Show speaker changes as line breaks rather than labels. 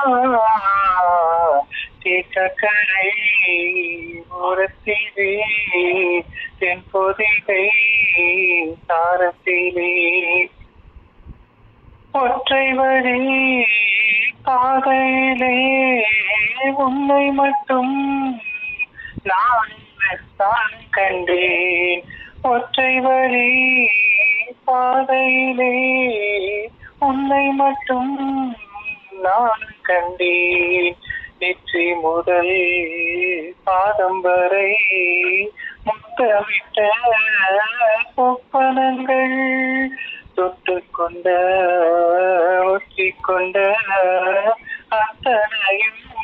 தேக்கரை ஓரத்திலே தென் பொதிகை தாரத்திலே ஒற்றை வழி பாதையிலே உன்னை மட்டும் நான் தான் கண்டேன் ஒற்றை வழி பாதையிலே உன்னை மட்டும் நான் கண்டேன் நெற்றி முதல் பாதம் வரை முத்தமிட்ட ஒப்பனங்கள் தொட்டுக்கொண்ட ஒட்டிக்கொண்ட அத்தனையும்